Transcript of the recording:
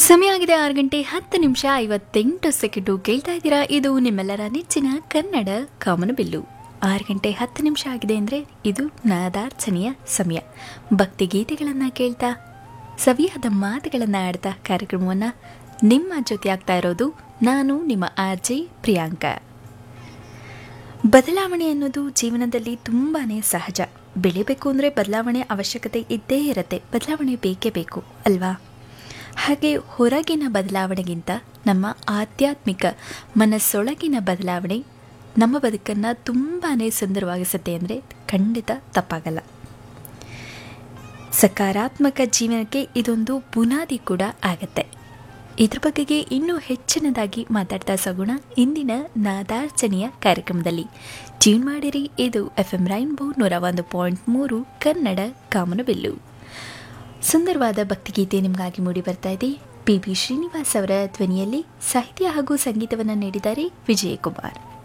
ಸಮಯ ಆಗಿದೆ ಆರು ಗಂಟೆ ಹತ್ತು ನಿಮಿಷ ಐವತ್ತೆಂಟು ಸೆಕೆಂಡು ಕೇಳ್ತಾ ಇದ್ದೀರಾ ಇದು ನಿಮ್ಮೆಲ್ಲರ ನೆಚ್ಚಿನ ಕನ್ನಡ ಕಾಮನಬಿಲ್ಲು ಆರು ಗಂಟೆ ಹತ್ತು ನಿಮಿಷ ಆಗಿದೆ ಅಂದರೆ ಇದು ನಾದಾರ್ಚನೆಯ ಸಮಯ ಭಕ್ತಿ ಗೀತೆಗಳನ್ನು ಕೇಳ್ತಾ ಸವಿಯಾದ ಮಾತುಗಳನ್ನು ಆಡ್ತಾ ಕಾರ್ಯಕ್ರಮವನ್ನು ನಿಮ್ಮ ಜೊತೆ ಆಗ್ತಾ ಇರೋದು ನಾನು ನಿಮ್ಮ ಆರ್ ಜೆ ಪ್ರಿಯಾಂಕಾ ಬದಲಾವಣೆ ಅನ್ನೋದು ಜೀವನದಲ್ಲಿ ತುಂಬಾ ಸಹಜ ಬೆಳಿಬೇಕು ಅಂದರೆ ಬದಲಾವಣೆ ಅವಶ್ಯಕತೆ ಇದ್ದೇ ಇರುತ್ತೆ ಬದಲಾವಣೆ ಬೇಕೇ ಬೇಕು ಅಲ್ವಾ ಹಾಗೆ ಹೊರಗಿನ ಬದಲಾವಣೆಗಿಂತ ನಮ್ಮ ಆಧ್ಯಾತ್ಮಿಕ ಮನಸ್ಸೊಳಗಿನ ಬದಲಾವಣೆ ನಮ್ಮ ಬದುಕನ್ನು ತುಂಬಾ ಸುಂದರವಾಗಿಸುತ್ತೆ ಅಂದರೆ ಖಂಡಿತ ತಪ್ಪಾಗಲ್ಲ ಸಕಾರಾತ್ಮಕ ಜೀವನಕ್ಕೆ ಇದೊಂದು ಬುನಾದಿ ಕೂಡ ಆಗತ್ತೆ ಇದ್ರ ಬಗೆಗೆ ಇನ್ನೂ ಹೆಚ್ಚಿನದಾಗಿ ಮಾತಾಡ್ತಾ ಸಾಗೋಣ ಇಂದಿನ ನಾದಾರ್ಚನೆಯ ಕಾರ್ಯಕ್ರಮದಲ್ಲಿ ಟ್ಯೂನ್ ಮಾಡಿರಿ ಇದು ಎಫ್ ಎಂ ರೈನ್ಬೋ ನೂರ ಒಂದು ಪಾಯಿಂಟ್ ಮೂರು ಕನ್ನಡ ಕಾಮನಬಿಲ್ಲು ಸುಂದರವಾದ ಭಕ್ತಿಗೀತೆ ನಿಮಗಾಗಿ ಮೂಡಿ ಬರ್ತಾ ಇದೆ ಪಿ ಬಿ ಶ್ರೀನಿವಾಸ್ ಅವರ ಧ್ವನಿಯಲ್ಲಿ ಸಾಹಿತ್ಯ ಹಾಗೂ ಸಂಗೀತವನ್ನು ನೀಡಿದ್ದಾರೆ ವಿಜಯಕುಮಾರ್